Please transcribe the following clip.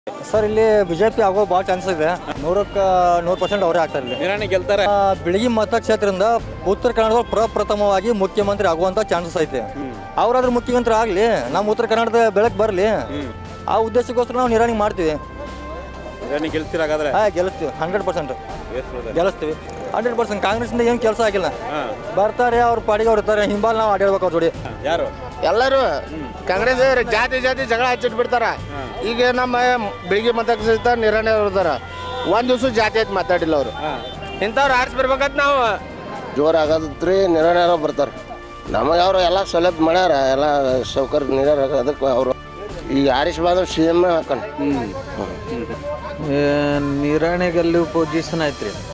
Sir ಇಲ್ಲಿ BJP ಆಗೋ ಭಾಳ ಚಾನ್ಸಸ್ ಇದೆ ನೂರಕ್ಕೆ ನೂರು ಪರ್ಸೆಂಟ್ ಅವರೇ ಆಗ್ತಾರೆ ಇಲ್ಲಿ ನಿರಾಣಿ ಗೆಲ್ತಾರೆ ಆ, ಬೆಳಗಿ ಮತಕ್ಷೇತ್ರದಿಂದ ಉತ್ತರ ಕನ್ನಡದಲ್ಲಿ ಪ್ರಪ್ರಥಮವಾಗಿ ಮುಖ್ಯಮಂತ್ರಿ ಆಗುವಂತ ಚಾನ್ಸಸ್ ಐತೆ ಅವರಾದ್ರೂ ಮುಖ್ಯಮಂತ್ರಿ ಆಗಲಿ ನಮ್ಮ ಉತ್ತರ ಕನ್ನಡದ ಬೆಳಕ್ ಬರಲಿ ಆ ಉದ್ದೇಶಕ್ಕೋಸ್ಕರ ನಾವು ನಿರಾಣಿ ಮಾಡ್ತೀವಿ ನಿರಾಣಿ ಗೆಲ್ತೀರ ಹಾಗಾದ್ರೆ ಹಾ ಗೆಲ್ಲಿಸ್ತೀವಿ ಹಂಡ್ರೆಡ್ ಪರ್ಸೆಂಟ್ Yes, brother. ಗೆಲ್ಲಿಸ್ತೀವಿ ಹಂಡ್ರೆಡ್ ಪರ್ಸೆಂಟ್ ಕಾಂಗ್ರೆಸ್ನಿಂದ ಏನು ಕೆಲಸ ಆಗಿಲ್ಲ ಹಾ. ಬರ್ತಾರೆ ಅವ್ರ ಪಾಡಿಗೆ ಅವ್ರು ಇರ್ತಾರೆ ಹಿಂಬಾಲ್ ನಾವು ಆಡಾಡ್ಬೇಕು ಅವ್ರ ಜೋಡಿ ಯಾರು ಎಲ್ಲರೂ ಕಾಂಗ್ರೆಸ್ ಜಾತಿ ಜಾತಿ ಜಗಳ ಹಚ್ಚಿಟ್ ಬಿಡ್ತಾರ ಈಗ ನಮ್ಮ ಬೆಳಿಗ್ಗೆ ಮತಕ್ಷೇತ್ರ ನಿರಾಣಿ ಅವ್ರು ಇದಾರ ಒಂದ್ ದಿವ್ಸ ಜಾತಿ ಐತಿ ಮಾತಾಡಿಲ್ಲ ಅವರು ಇಂಥವ್ರು ಆರಿಸಿ ಬರ್ಬೇಕಂತ ನಾವು ಜೋರು ಆಗೋದ್ರಿ ನಿರಾಣಿ ಬರ್ತಾರೆ ನಮಗೆ ಅವರು ಎಲ್ಲ ಸೌಲಭ್ಯ ಮಾಡ್ಯಾರ ಎಲ್ಲ ಸೌಕರ್ಯ ನೀಡ್ಯಾರ ಅದಕ್ಕೆ ಅವರು ಈಗ ಆರಿಸ್ ಬಾದವ್ ಸಿ ಎಮ್ ಹಾಕೊಂಡು ನಿರಾಣಿ ಗೆಲ್ಲುವ ಪೊಸಿಷನ್ ಐತ್ರಿ